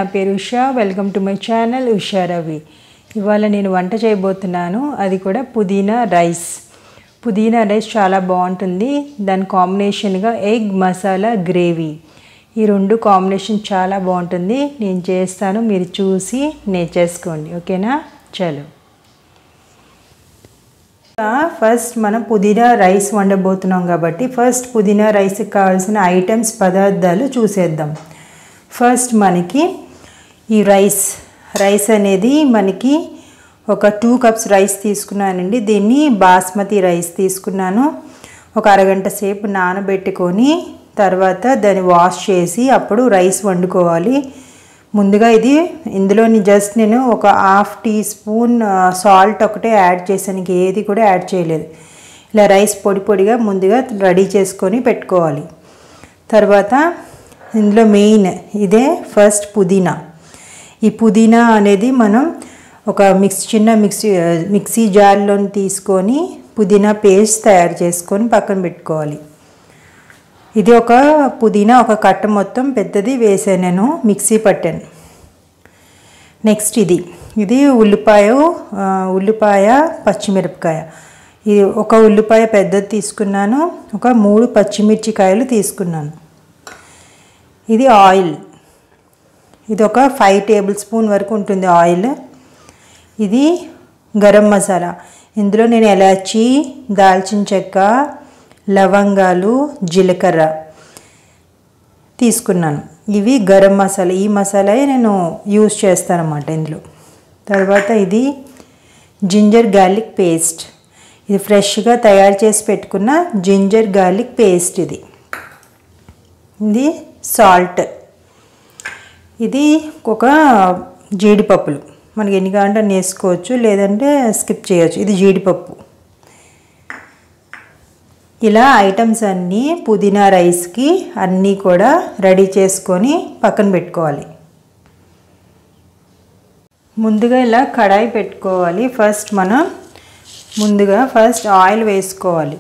నా పేరు Usha welcome to my channel Usha Ravi ఇవాళ నేను వంట చేయబోతున్నాను అది కూడా పుదీనా రైస్ పుదీనా రైస్ చాలా బాగుంటుంది దాని కాంబినేషన్గా ఎగ్ మసాలా గ్రేవీ ఈ రెండు కాంబినేషన్ చాలా బాగుంటుంది నేను చేస్తాను మీరు చూసి నేర్చేసుకోండి ఓకేనా చలో ఫస్ట్ మనం పుదీనా రైస్ వండబోతున్నాం కాబట్టి ఫస్ట్ పుదీనా రైస్కి కావాల్సిన ఐటమ్స్ పదార్థాలు చూసేద్దాం ఫస్ట్ మనకి ఈ రైస్ రైస్ అనేది మనకి ఒక టూ కప్స్ రైస్ తీసుకున్నానండి దీన్ని బాస్మతి రైస్ తీసుకున్నాను ఒక అరగంట సేపు నానబెట్టుకొని తర్వాత దాన్ని వాష్ చేసి అప్పుడు రైస్ వండుకోవాలి ముందుగా ఇది ఇందులోని జస్ట్ నేను ఒక హాఫ్ టీ స్పూన్ సాల్ట్ ఒకటే యాడ్ చేశాను ఇంక ఏది కూడా యాడ్ చేయలేదు ఇలా రైస్ పొడి పొడిగా ముందుగా రెడీ చేసుకొని పెట్టుకోవాలి తర్వాత ఇందులో మెయిన్ ఇదే ఫస్ట్ పుదీనా ఈ పుదీనా అనేది మనం ఒక మిక్స్ చిన్న మిక్సీ మిక్సీ జార్లో తీసుకొని పుదీనా పేస్ట్ తయారు చేసుకొని పక్కన పెట్టుకోవాలి ఇది ఒక పుదీనా ఒక కట్ట మొత్తం పెద్దది వేసాను నేను మిక్సీ పట్టాను నెక్స్ట్ ఇది ఇది ఉల్లిపాయ ఉల్లిపాయ పచ్చిమిరపకాయ ఇది ఒక ఉల్లిపాయ పెద్దది తీసుకున్నాను ఒక మూడు పచ్చిమిర్చికాయలు తీసుకున్నాను ఇది ఆయిల్ ఇది ఒక ఫైవ్ టేబుల్ స్పూన్ వరకు ఉంటుంది ఆయిల్ ఇది గరం మసాలా ఇందులో నేను ఎలాచి దాల్చిన చెక్క లవంగాలు జీలకర్ర తీసుకున్నాను ఇవి గరం మసాలా ఈ మసాలా నేను యూస్ చేస్తాను అన్నమాట ఇందులో తర్వాత ఇది జింజర్ గార్లిక్ పేస్ట్ ఇది ఫ్రెష్గా తయారు చేసి పెట్టుకున్న జింజర్ గార్లిక్ పేస్ట్ ఇది ఇది సాల్ట్ ఇది ఒక జీడిపప్పులు మనకి ఎన్ని కావాలంటే వేసుకోవచ్చు లేదంటే స్కిప్ చేయొచ్చు ఇది జీడిపప్పు ఇలా ఐటమ్స్ అన్నీ పుదీనా రైస్కి అన్నీ కూడా రెడీ చేసుకొని పక్కన పెట్టుకోవాలి ముందుగా ఇలా కడాయి పెట్టుకోవాలి ఫస్ట్ మనం ముందుగా ఫస్ట్ ఆయిల్ వేసుకోవాలి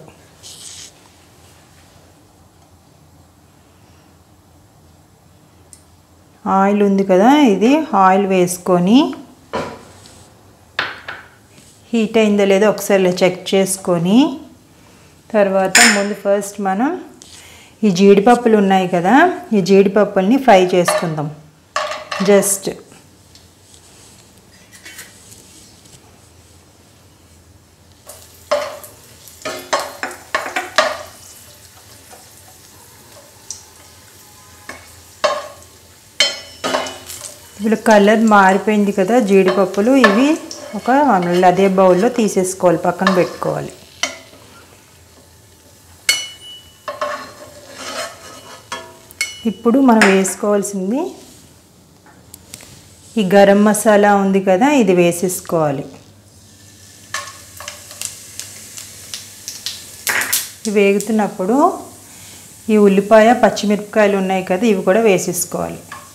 ఆయిల్ ఉంది కదా ఇది ఆయిల్ వేసుకొని హీట్ అయిందో లేదో ఒకసారి చెక్ చేసుకొని తర్వాత ముందు ఫస్ట్ మనం ఈ జీడిపప్పులు ఉన్నాయి కదా ఈ జీడిపప్పుల్ని ఫ్రై చేసుకుందాం జస్ట్ ఇప్పుడు కలర్ మారిపోయింది కదా జీడిపప్పులు ఇవి ఒక అదే బౌల్లో తీసేసుకోవాలి పక్కన పెట్టుకోవాలి ఇప్పుడు మనం వేసుకోవాల్సింది ఈ గరం మసాలా ఉంది కదా ఇది వేసేసుకోవాలి ఇవి వేగుతున్నప్పుడు ఈ ఉల్లిపాయ పచ్చిమిరపకాయలు ఉన్నాయి కదా ఇవి కూడా వేసేసుకోవాలి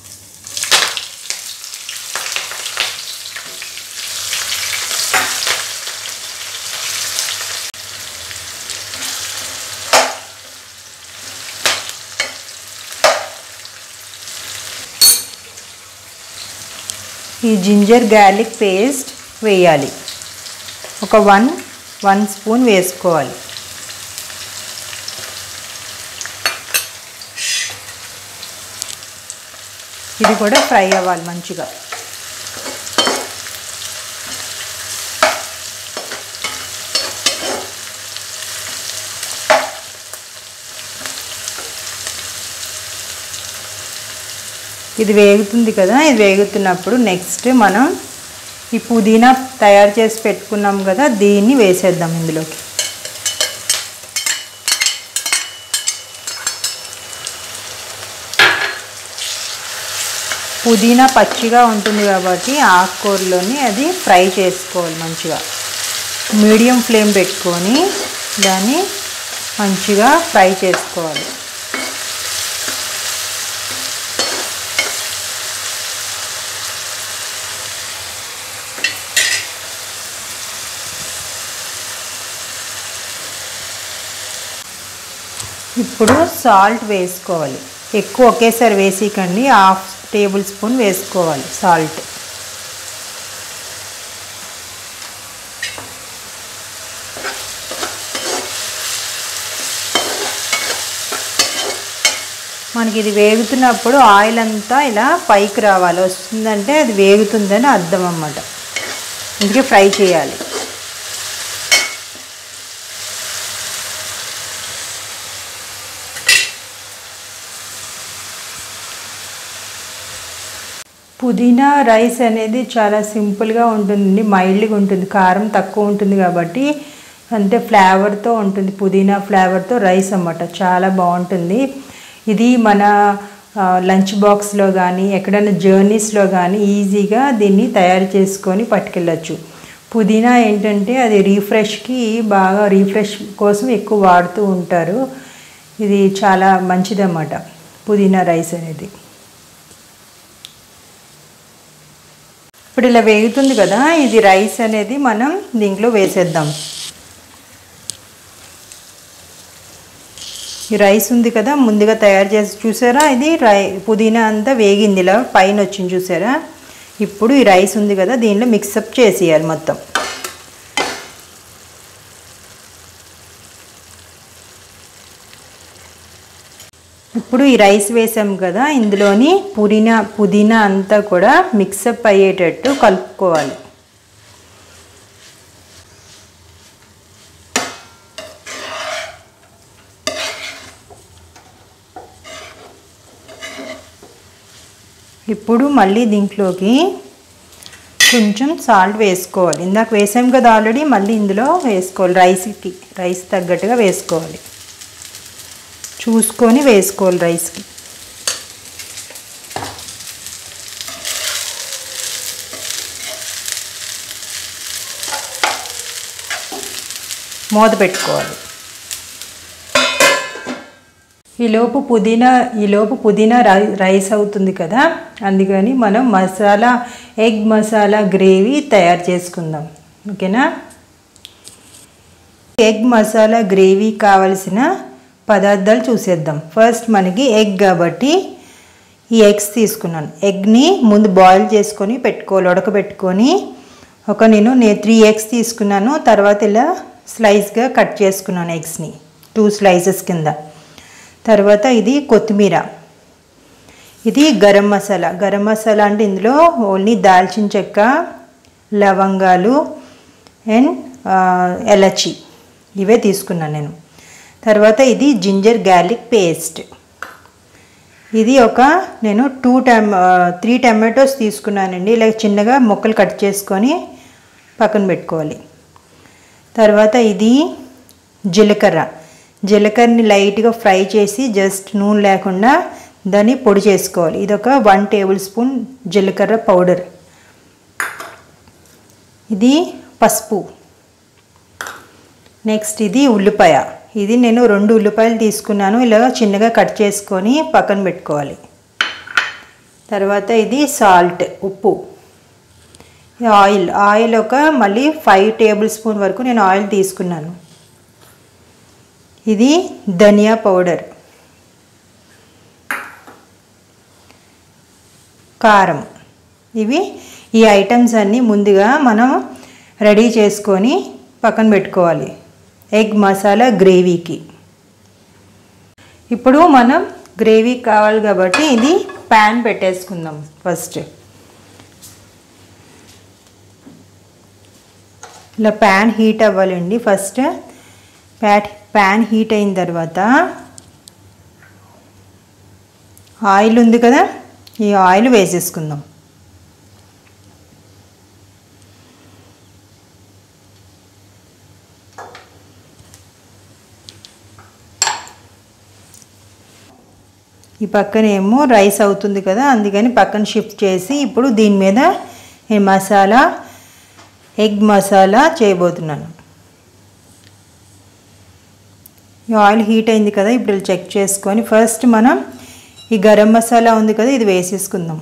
ఈ జింజర్ గార్లిక్ పేస్ట్ వేయాలి ఒక వన్ వన్ స్పూన్ వేసుకోవాలి ఇది కూడా ఫ్రై అవ్వాలి మంచిగా ఇది వేగుతుంది కదా ఇది వేగుతున్నప్పుడు నెక్స్ట్ మనం ఈ పుదీనా తయారు చేసి పెట్టుకున్నాం కదా దీన్ని వేసేద్దాం ఇందులోకి పుదీనా పచ్చిగా ఉంటుంది కాబట్టి ఆకుకూరలోని అది ఫ్రై చేసుకోవాలి మంచిగా మీడియం ఫ్లేమ్ పెట్టుకొని దాన్ని మంచిగా ఫ్రై చేసుకోవాలి ఇప్పుడు సాల్ట్ వేసుకోవాలి ఎక్కువ ఒకేసారి వేసికండి హాఫ్ టేబుల్ స్పూన్ వేసుకోవాలి సాల్ట్ మనకి ఇది వేగుతున్నప్పుడు ఆయిల్ అంతా ఇలా పైకి రావాలి వస్తుందంటే అది వేగుతుందని అర్థం అన్నమాట అందుకే ఫ్రై చేయాలి పుదీనా రైస్ అనేది చాలా సింపుల్గా ఉంటుంది మైల్డ్గా ఉంటుంది కారం తక్కువ ఉంటుంది కాబట్టి అంతే ఫ్లేవర్తో ఉంటుంది పుదీనా ఫ్లేవర్తో రైస్ అన్నమాట చాలా బాగుంటుంది ఇది మన లంచ్ బాక్స్లో కానీ ఎక్కడైనా జర్నీస్లో కానీ ఈజీగా దీన్ని తయారు చేసుకొని పట్టుకెళ్ళచ్చు పుదీనా ఏంటంటే అది రీఫ్రెష్కి బాగా రీఫ్రెష్ కోసం ఎక్కువ వాడుతూ ఉంటారు ఇది చాలా మంచిదన్నమాట పుదీనా రైస్ అనేది ఇప్పుడు ఇలా వేగుతుంది కదా ఇది రైస్ అనేది మనం దీంట్లో వేసేద్దాం ఈ రైస్ ఉంది కదా ముందుగా తయారు చేసి చూసారా ఇది రై పుదీనా అంతా వేగింది ఇలా పైన వచ్చింది చూసారా ఇప్పుడు ఈ రైస్ ఉంది కదా దీనిలో మిక్సప్ చేసేయాలి మొత్తం ఇప్పుడు ఈ రైస్ వేసాం కదా ఇందులోని పుదీనా పుదీనా అంతా కూడా మిక్సప్ అయ్యేటట్టు కలుపుకోవాలి ఇప్పుడు మళ్ళీ దీంట్లోకి కొంచెం సాల్ట్ వేసుకోవాలి ఇందాక వేసాం కదా ఆల్రెడీ మళ్ళీ ఇందులో వేసుకోవాలి రైస్కి రైస్ తగ్గట్టుగా వేసుకోవాలి చూసుకొని వేసుకోవాలి రైస్కి మూత పెట్టుకోవాలి ఈలోపు పుదీనా ఈలోపు పుదీనా రై రైస్ అవుతుంది కదా అందుకని మనం మసాలా ఎగ్ మసాలా గ్రేవీ తయారు చేసుకుందాం ఓకేనా ఎగ్ మసాలా గ్రేవీ కావలసిన పదార్థాలు చూసేద్దాం ఫస్ట్ మనకి ఎగ్ కాబట్టి ఈ ఎగ్స్ తీసుకున్నాను ఎగ్ని ముందు బాయిల్ చేసుకొని పెట్టుకోవాలి ఉడకబెట్టుకొని ఒక నేను నేను త్రీ ఎగ్స్ తీసుకున్నాను తర్వాత ఇలా స్లైస్గా కట్ చేసుకున్నాను ఎగ్స్ని టూ స్లైసెస్ కింద తర్వాత ఇది కొత్తిమీర ఇది గరం మసాలా గరం మసాలా అంటే ఇందులో ఓన్లీ దాల్చిన చెక్క లవంగాలు అండ్ ఎలచి ఇవే తీసుకున్నాను నేను తర్వాత ఇది జింజర్ గార్లిక్ పేస్ట్ ఇది ఒక నేను టూ టమ్ త్రీ టమాటోస్ తీసుకున్నానండి ఇలా చిన్నగా ముక్కలు కట్ చేసుకొని పక్కన పెట్టుకోవాలి తర్వాత ఇది జీలకర్ర జీలకర్రని లైట్గా ఫ్రై చేసి జస్ట్ నూనె లేకుండా దాన్ని పొడి చేసుకోవాలి ఇది ఒక వన్ టేబుల్ స్పూన్ జీలకర్ర పౌడర్ ఇది పసుపు నెక్స్ట్ ఇది ఉల్లిపాయ ఇది నేను రెండు ఉల్లిపాయలు తీసుకున్నాను ఇలా చిన్నగా కట్ చేసుకొని పక్కన పెట్టుకోవాలి తర్వాత ఇది సాల్ట్ ఉప్పు ఆయిల్ ఆయిల్ ఒక మళ్ళీ ఫైవ్ టేబుల్ స్పూన్ వరకు నేను ఆయిల్ తీసుకున్నాను ఇది ధనియా పౌడర్ కారం ఇవి ఈ ఐటమ్స్ అన్నీ ముందుగా మనం రెడీ చేసుకొని పక్కన పెట్టుకోవాలి ఎగ్ మసాలా గ్రేవీకి ఇప్పుడు మనం గ్రేవీ కావాలి కాబట్టి ఇది ప్యాన్ పెట్టేసుకుందాం ఫస్ట్ ఇలా ప్యాన్ హీట్ అవ్వాలండి ఫస్ట్ ప్యాట్ ప్యాన్ హీట్ అయిన తర్వాత ఆయిల్ ఉంది కదా ఈ ఆయిల్ వేసేసుకుందాం ఈ పక్కన ఏమో రైస్ అవుతుంది కదా అందుకని పక్కన షిఫ్ట్ చేసి ఇప్పుడు దీని మీద ఈ మసాలా ఎగ్ మసాలా చేయబోతున్నాను ఈ ఆయిల్ హీట్ అయింది కదా ఇప్పుడు చెక్ చేసుకొని ఫస్ట్ మనం ఈ గరం మసాలా ఉంది కదా ఇది వేసేసుకుందాం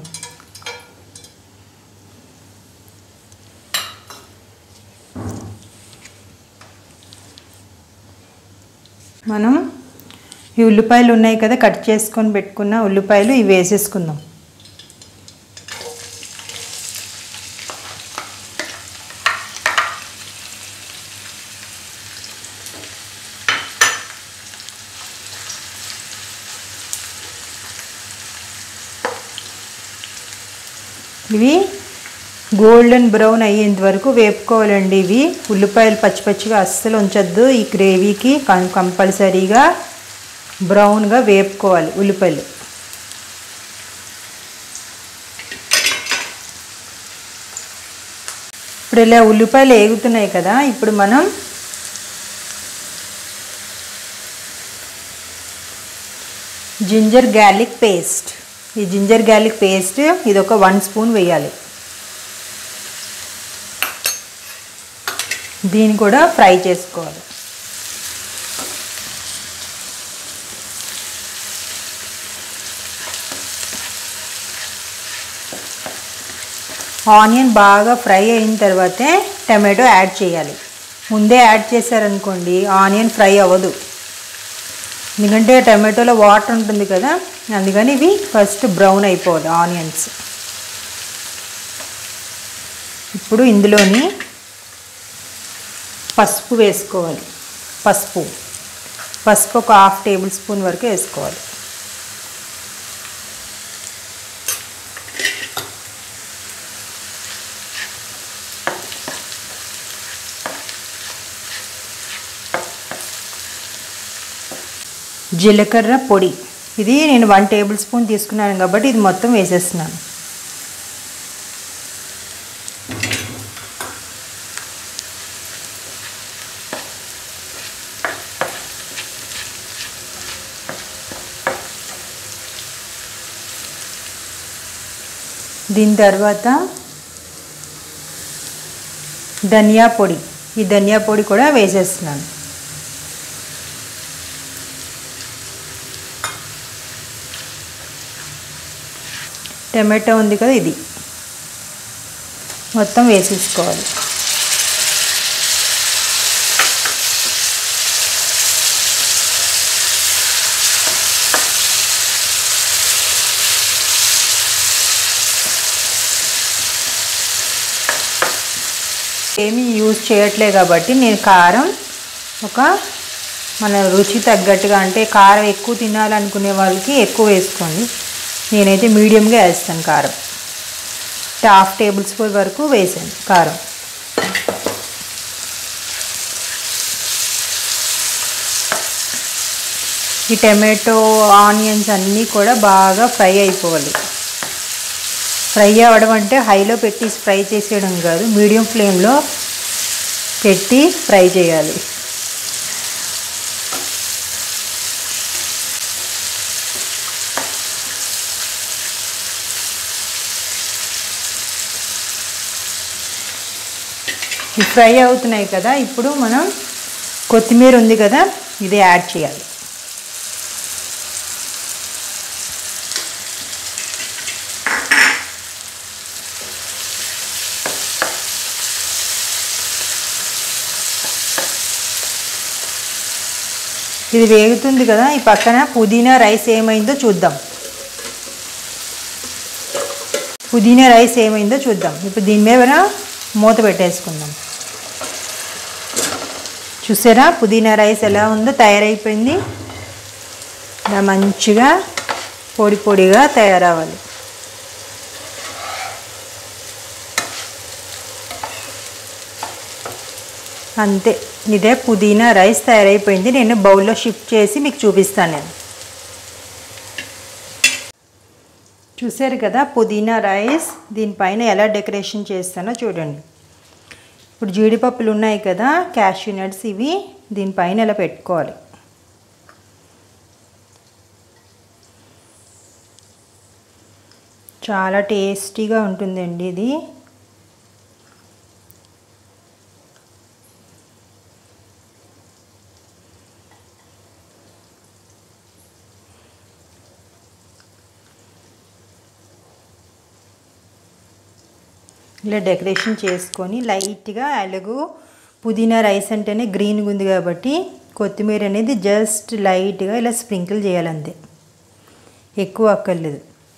మనం ఈ ఉల్లిపాయలు ఉన్నాయి కదా కట్ చేసుకొని పెట్టుకున్న ఉల్లిపాయలు ఇవి వేసేసుకుందాం ఇవి గోల్డెన్ బ్రౌన్ అయ్యేంత వరకు వేపుకోవాలండి ఇవి ఉల్లిపాయలు పచ్చి పచ్చిగా అస్సలు ఉంచొద్దు ఈ గ్రేవీకి కం- కంపల్సరీగా బ్రౌన్గా వేపుకోవాలి ఉల్లిపాయలు ఇప్పుడు ఇలా ఉల్లిపాయలు ఏగుతున్నాయి కదా ఇప్పుడు మనం జింజర్ గార్లిక్ పేస్ట్ ఈ జింజర్ గార్లిక్ పేస్ట్ ఇది ఒక వన్ స్పూన్ వేయాలి దీన్ని కూడా ఫ్రై చేసుకోవాలి ఆనియన్ బాగా ఫ్రై అయిన తర్వాతే టమాటో యాడ్ చేయాలి ముందే యాడ్ చేశారనుకోండి ఆనియన్ ఫ్రై అవ్వదు ఎందుకంటే టమాటోలో వాటర్ ఉంటుంది కదా అందుకని ఇవి ఫస్ట్ బ్రౌన్ అయిపోవాలి ఆనియన్స్ ఇప్పుడు ఇందులోని పసుపు వేసుకోవాలి పసుపు పసుపు ఒక హాఫ్ టేబుల్ స్పూన్ వరకు వేసుకోవాలి జీలకర్ర పొడి ఇది నేను వన్ టేబుల్ స్పూన్ తీసుకున్నాను కాబట్టి ఇది మొత్తం వేసేస్తున్నాను దీని తర్వాత ధనియా పొడి ఈ ధనియా పొడి కూడా వేసేస్తున్నాను టమాటో ఉంది కదా ఇది మొత్తం వేసేసుకోవాలి ఏమీ యూజ్ చేయట్లే కాబట్టి నేను కారం ఒక మన రుచి తగ్గట్టుగా అంటే కారం ఎక్కువ తినాలనుకునే వాళ్ళకి ఎక్కువ వేసుకోండి నేనైతే మీడియంగా వేస్తాను కారం హాఫ్ టేబుల్ స్పూన్ వరకు వేసాను కారం ఈ టమాటో ఆనియన్స్ అన్నీ కూడా బాగా ఫ్రై అయిపోవాలి ఫ్రై అవ్వడం అంటే హైలో పెట్టి ఫ్రై చేసేయడం కాదు మీడియం ఫ్లేమ్లో పెట్టి ఫ్రై చేయాలి ఇవి ఫ్రై అవుతున్నాయి కదా ఇప్పుడు మనం కొత్తిమీర ఉంది కదా ఇది యాడ్ చేయాలి ఇది వేగుతుంది కదా ఈ పక్కన పుదీనా రైస్ ఏమైందో చూద్దాం పుదీనా రైస్ ఏమైందో చూద్దాం ఇప్పుడు దీని మీద మూత పెట్టేసుకుందాం చూసారా పుదీనా రైస్ ఎలా ఉందో తయారైపోయింది ఇలా మంచిగా పొడి పొడిగా తయారవ్వాలి అంతే ఇదే పుదీనా రైస్ తయారైపోయింది నేను బౌల్లో షిఫ్ట్ చేసి మీకు చూపిస్తాను నేను చూసారు కదా పుదీనా రైస్ దీనిపైన ఎలా డెకరేషన్ చేస్తానో చూడండి ఇప్పుడు జీడిపప్పులు ఉన్నాయి కదా క్యాష్యూ నట్స్ ఇవి దీనిపైన ఎలా పెట్టుకోవాలి చాలా టేస్టీగా ఉంటుందండి ఇది ఇలా డెకరేషన్ చేసుకొని లైట్గా అలాగూ పుదీనా రైస్ అంటేనే గ్రీన్గా ఉంది కాబట్టి కొత్తిమీర అనేది జస్ట్ లైట్గా ఇలా స్ప్రింకిల్ చేయాలంతే ఎక్కువ అక్కర్లేదు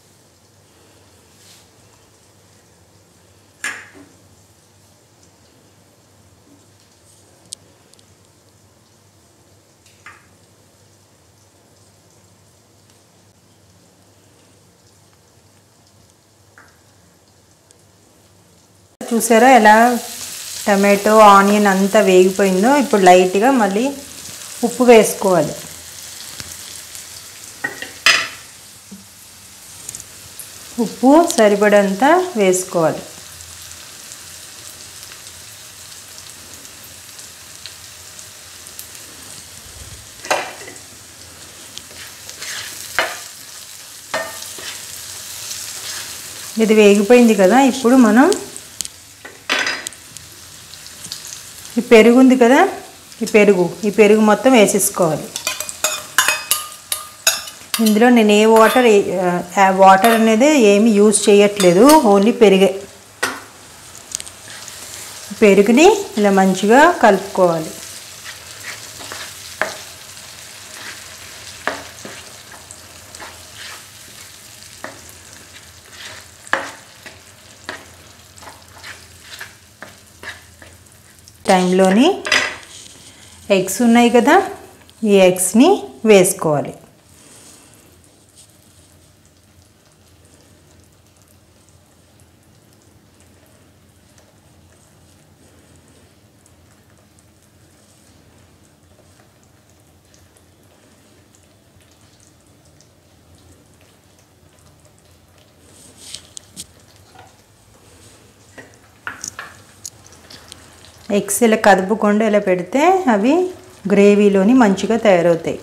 చూసారా ఎలా టమాటో ఆనియన్ అంతా వేగిపోయిందో ఇప్పుడు లైట్గా మళ్ళీ ఉప్పు వేసుకోవాలి ఉప్పు సరిపడంత వేసుకోవాలి ఇది వేగిపోయింది కదా ఇప్పుడు మనం ఈ పెరుగు ఉంది కదా ఈ పెరుగు ఈ పెరుగు మొత్తం వేసేసుకోవాలి ఇందులో నేను ఏ వాటర్ వాటర్ అనేది ఏమి యూజ్ చేయట్లేదు ఓన్లీ పెరిగే పెరుగుని ఇలా మంచిగా కలుపుకోవాలి టైంలోని ఎగ్స్ ఉన్నాయి కదా ఈ ఎగ్స్ని వేసుకోవాలి ఎగ్స్ ఇలా కదుపుకుండా ఇలా పెడితే అవి గ్రేవీలోని మంచిగా తయారవుతాయి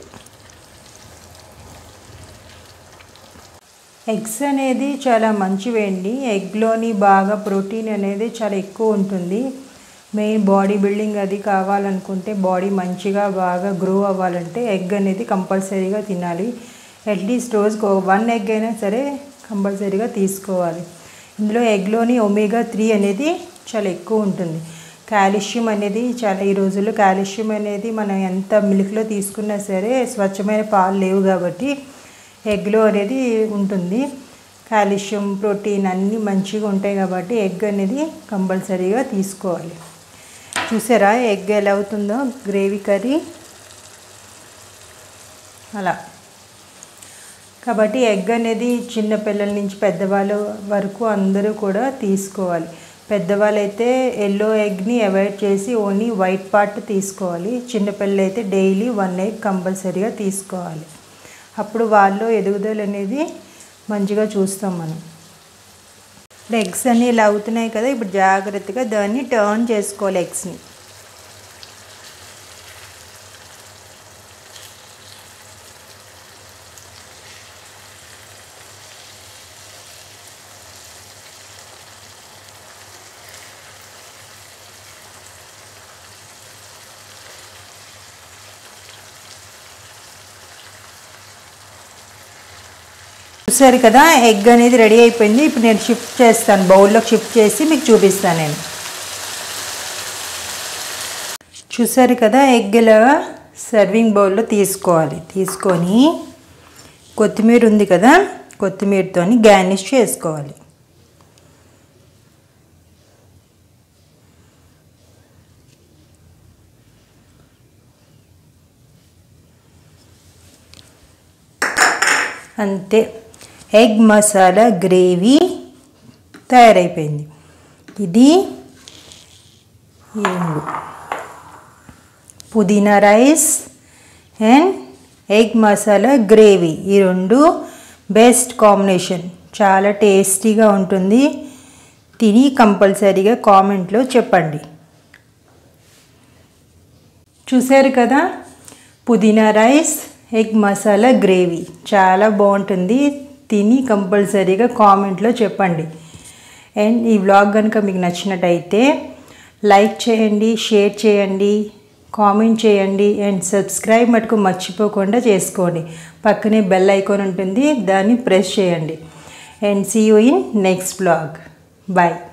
ఎగ్స్ అనేది చాలా మంచివండి ఎగ్లోని బాగా ప్రోటీన్ అనేది చాలా ఎక్కువ ఉంటుంది మెయిన్ బాడీ బిల్డింగ్ అది కావాలనుకుంటే బాడీ మంచిగా బాగా గ్రో అవ్వాలంటే ఎగ్ అనేది కంపల్సరీగా తినాలి అట్లీస్ట్ రోజుకు వన్ ఎగ్ అయినా సరే కంపల్సరీగా తీసుకోవాలి ఇందులో ఎగ్లోని ఒమేగా త్రీ అనేది చాలా ఎక్కువ ఉంటుంది కాల్షియం అనేది చాలా ఈ రోజుల్లో కాల్షియం అనేది మనం ఎంత మిల్క్లో తీసుకున్నా సరే స్వచ్ఛమైన పాలు లేవు కాబట్టి ఎగ్లో అనేది ఉంటుంది కాల్షియం ప్రోటీన్ అన్నీ మంచిగా ఉంటాయి కాబట్టి ఎగ్ అనేది కంపల్సరీగా తీసుకోవాలి చూసారా ఎగ్ ఎలా అవుతుందో గ్రేవీ కర్రీ అలా కాబట్టి ఎగ్ అనేది చిన్న పిల్లల నుంచి పెద్దవాళ్ళ వరకు అందరూ కూడా తీసుకోవాలి పెద్దవాళ్ళు అయితే ఎల్లో ఎగ్ని అవాయిడ్ చేసి ఓన్లీ వైట్ పార్ట్ తీసుకోవాలి చిన్నపిల్లలు అయితే డైలీ వన్ ఎగ్ కంపల్సరీగా తీసుకోవాలి అప్పుడు వాళ్ళు ఎదుగుదల అనేది మంచిగా చూస్తాం మనం ఇప్పుడు ఎగ్స్ అన్నీ ఇలా అవుతున్నాయి కదా ఇప్పుడు జాగ్రత్తగా దాన్ని టర్న్ చేసుకోవాలి ఎగ్స్ని చూసారు కదా ఎగ్ అనేది రెడీ అయిపోయింది ఇప్పుడు నేను షిఫ్ట్ చేస్తాను బౌల్లోకి షిఫ్ట్ చేసి మీకు చూపిస్తాను నేను చూసారు కదా ఎగ్ ఇలా సర్వింగ్ బౌల్లో తీసుకోవాలి తీసుకొని కొత్తిమీర ఉంది కదా కొత్తిమీరతో గార్నిష్ చేసుకోవాలి అంతే ఎగ్ మసాలా గ్రేవీ తయారైపోయింది ఇది ఏంగు పుదీనా rice and egg masala gravy ఈ రెండు బెస్ట్ కాంబినేషన్ చాలా టేస్టీగా ఉంటుంది తిని కంపల్సరీగా కామెంట్లో చెప్పండి చూశారు కదా పుదీనా రైస్ ఎగ్ మసాలా గ్రేవీ చాలా బాగుంటుంది తిని కంపల్సరీగా కామెంట్లో చెప్పండి అండ్ ఈ వ్లాగ్ కనుక మీకు నచ్చినట్టయితే లైక్ చేయండి షేర్ చేయండి కామెంట్ చేయండి అండ్ సబ్స్క్రైబ్ మటుకు మర్చిపోకుండా చేసుకోండి పక్కనే బెల్ ఐకాన్ ఉంటుంది దాన్ని ప్రెస్ చేయండి and see you in next blog bye